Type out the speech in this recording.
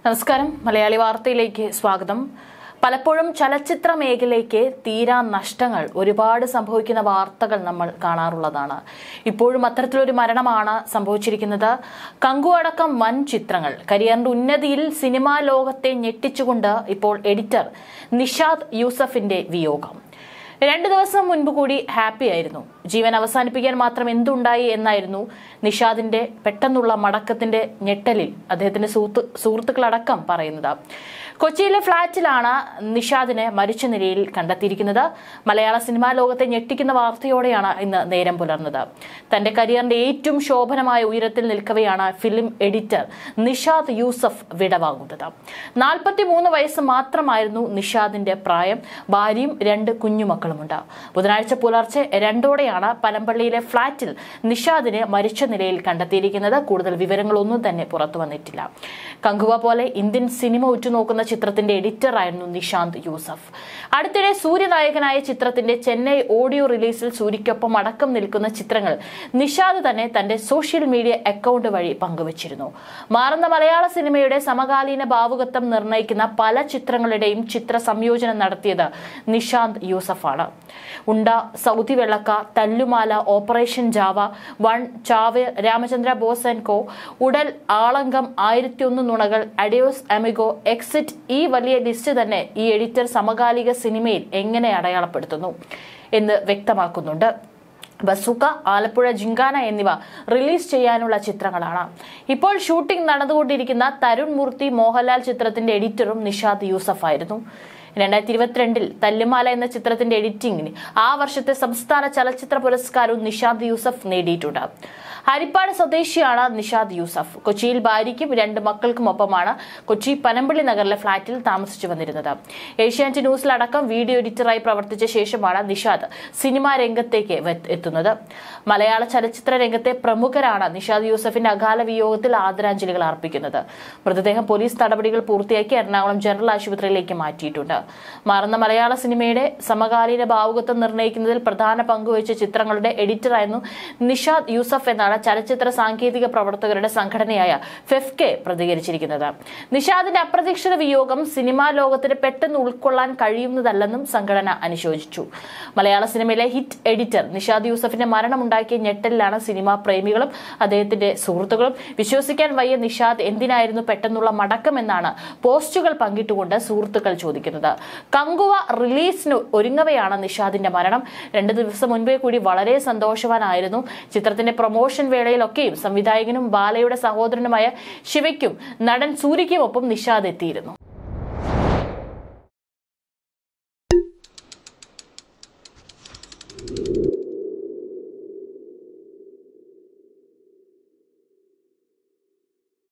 നമസ്കാരം മലയാളി വാർത്തയിലേക്ക് സ്വാഗതം പലപ്പോഴും ചലച്ചിത്ര മേഖലയ്ക്ക് തീരാ നഷ്ടങ്ങൾ ഒരുപാട് സംഭവിക്കുന്ന വാർത്തകൾ നമ്മൾ കാണാറുള്ളതാണ് ഇപ്പോഴും അത്തരത്തിലൊരു മരണമാണ് സംഭവിച്ചിരിക്കുന്നത് കങ്കു അടക്കം വൻ ചിത്രങ്ങൾ കരിയറിന്റെ ഉന്നതിയിൽ സിനിമാ ലോകത്തെ ഞെട്ടിച്ചുകൊണ്ട് ഇപ്പോൾ എഡിറ്റർ നിഷാദ് യൂസഫിന്റെ വിയോഗം രണ്ടു ദിവസം മുൻപ് കൂടി ഹാപ്പി ആയിരുന്നു ജീവൻ അവസാനിപ്പിക്കാൻ മാത്രം എന്തുണ്ടായി എന്നായിരുന്നു നിഷാദിന്റെ പെട്ടെന്നുള്ള മടക്കത്തിന്റെ ഞെട്ടലിൽ അദ്ദേഹത്തിന്റെ സുഹൃത്ത് സുഹൃത്തുക്കളടക്കം പറയുന്നത് കൊച്ചിയിലെ ഫ്ളാറ്റിലാണ് നിഷാദിനെ മരിച്ച നിലയിൽ കണ്ടെത്തിയിരിക്കുന്നത് മലയാള സിനിമാ ലോകത്തെ ഞെട്ടിക്കുന്ന വാർത്തയോടെയാണ് ഇന്ന് നേരം പുലർന്നത് തന്റെ കരിയറിന്റെ ഏറ്റവും ശോഭനമായ ഉയരത്തിൽ നിൽക്കവെയാണ് ഫിലിം എഡിറ്റർ നിഷാദ് യൂസഫ് വിടവാങ്ങുന്നത് നാൽപ്പത്തിമൂന്ന് വയസ്സ് മാത്രമായിരുന്നു നിഷാദിന്റെ പ്രായം ഭാര്യയും രണ്ട് കുഞ്ഞുമക്കളുമുണ്ട് ബുധനാഴ്ച പുലർച്ചെ രണ്ടോടെയാണ് പനമ്പള്ളിയിലെ ഫ്ളാറ്റിൽ നിഷാദിനെ മരിച്ച നിലയിൽ കണ്ടെത്തിയിരിക്കുന്നത് കൂടുതൽ വിവരങ്ങളൊന്നും തന്നെ പുറത്തു വന്നിട്ടില്ല കങ്കുവ പോലെ ഇന്ത്യൻ സിനിമ ഉറ്റുനോക്കുന്ന ചിത്രത്തിന്റെ എഡിറ്റർ ആയിരുന്നു നിഷാന്ത് യൂസഫ് അടുത്തിടെ സൂര്യനായകനായ ചിത്രത്തിന്റെ ചെന്നൈ ഓഡിയോ റിലീസിൽ സൂര്യയ്ക്കൊപ്പം അടക്കം നിൽക്കുന്ന ചിത്രങ്ങൾ നിഷാദ് തന്നെ തന്റെ സോഷ്യൽ മീഡിയ അക്കൗണ്ട് വഴി പങ്കുവച്ചിരുന്നു മാറുന്ന മലയാള സിനിമയുടെ സമകാലീന ഭാവുകത്വം നിർണ്ണയിക്കുന്ന പല ചിത്രങ്ങളുടെയും ചിത്ര സംയോജനം നടത്തിയത് നിഷാന്ത് യൂസഫാണ് Unda Saudi Vellakka Thallumaala operation Java one ചാവ് Ramachandra boss and co Udal ആളങ്കം ആയിരത്തി ഒന്ന് നുണകൾ അഡിയോസ് അമിഗോ എക്സിറ്റ് ഈ വലിയ ലിസ്റ്റ് തന്നെ ഈ എഡിറ്റർ സമകാലിക സിനിമയിൽ എങ്ങനെ അടയാളപ്പെടുത്തുന്നു എന്ന് വ്യക്തമാക്കുന്നുണ്ട് ബസുക്ക ആലപ്പുഴ ജിങ്കാന എന്നിവ റിലീസ് ചെയ്യാനുള്ള ചിത്രങ്ങളാണ് ഇപ്പോൾ ഷൂട്ടിംഗ് നടന്നുകൊണ്ടിരിക്കുന്ന തരുൺ മൂർത്തി മോഹൻലാൽ ചിത്രത്തിന്റെ എഡിറ്ററും നിഷാദ് യൂസഫ് ആയിരുന്നു രണ്ടായിരത്തി ഇരുപത്തിരണ്ടിൽ തല്ലുമാല എന്ന ചിത്രത്തിന്റെ എഡിറ്റിംഗിന് ആ വർഷത്തെ സംസ്ഥാന ചലച്ചിത്ര പുരസ്കാരവും നിഷാദ് യൂസഫ് നേടിയിട്ടുണ്ട് ഹരിപ്പാട് സ്വദേശിയാണ് നിഷാദ് യൂസഫ് കൊച്ചിയിൽ ഭാര്യയ്ക്കും രണ്ട് മക്കൾക്കുമൊപ്പമാണ് കൊച്ചി പനമ്പള്ളി നഗറിലെ ഫ്ളാറ്റിൽ താമസിച്ചു വന്നിരുന്നത് ഏഷ്യാനെറ്റ് ന്യൂസിലടക്കം വീഡിയോ എഡിറ്ററായി പ്രവർത്തിച്ച ശേഷമാണ് നിഷാദ് സിനിമാ രംഗത്തേക്ക് വെ- എത്തുന്നത് മലയാള ചലച്ചിത്ര രംഗത്തെ പ്രമുഖരാണ് നിഷാദ് യൂസഫിന്റെ അകാല വിയോഗത്തിൽ ആദരാഞ്ജലികൾ അർപ്പിക്കുന്നത് മൃതദേഹം പോലീസ് നടപടികൾ പൂർത്തിയാക്കി എറണാകുളം ജനറൽ ആശുപത്രിയിലേക്ക് മാറ്റിയിട്ടുണ്ട് മാറുന്ന മലയാള സിനിമയുടെ സമകാലീന ഭാവുകത്വം നിർണ്ണയിക്കുന്നതിൽ പ്രധാന പങ്കുവഹിച്ച ചിത്രങ്ങളുടെ എഡിറ്ററായിരുന്നു നിഷാദ് യൂസഫ് എന്നാണ് ചലച്ചിത്ര സാങ്കേതിക പ്രവർത്തകരുടെ സംഘടനയായ ഫെഫ്കെ പ്രതികരിച്ചിരിക്കുന്നത് നിഷാദിന്റെ അപ്രതീക്ഷിത വിയോഗം സിനിമാ ലോകത്തിന് പെട്ടെന്ന് ഉൾക്കൊള്ളാൻ കഴിയുന്നതല്ലെന്നും സംഘടന അനുശോചിച്ചു മലയാള സിനിമയിലെ ഹിറ്റ് എഡിറ്റർ നിഷാദ് യൂസഫിന്റെ മരണമുണ്ടാക്കിയ ഞെട്ടലിലാണ് സിനിമാ പ്രേമികളും അദ്ദേഹത്തിന്റെ സുഹൃത്തുക്കളും വിശ്വസിക്കാൻ വയ്യ നിഷാദ് എന്തിനായിരുന്നു പെട്ടെന്നുള്ള മടക്കം എന്നാണ് പോസ്റ്റുകൾ പങ്കിട്ടുകൊണ്ട് സുഹൃത്തുക്കൾ ചോദിക്കുന്നത് കങ്കുവ റിലീസിന് ഒരുങ്ങവെയാണ് നിഷാദിന്റെ മരണം രണ്ട് ദിവസം മുൻപേ കൂടി വളരെ സന്തോഷവാനായിരുന്നു ചിത്രത്തിന്റെ പ്രൊമോഷൻ വേളയിലൊക്കെയും സംവിധായകനും ബാലയുടെ സഹോദരനുമായ ശിവയ്ക്കും നടൻ സൂര്യയ്ക്കുമൊപ്പം നിഷാദ് എത്തിയിരുന്നു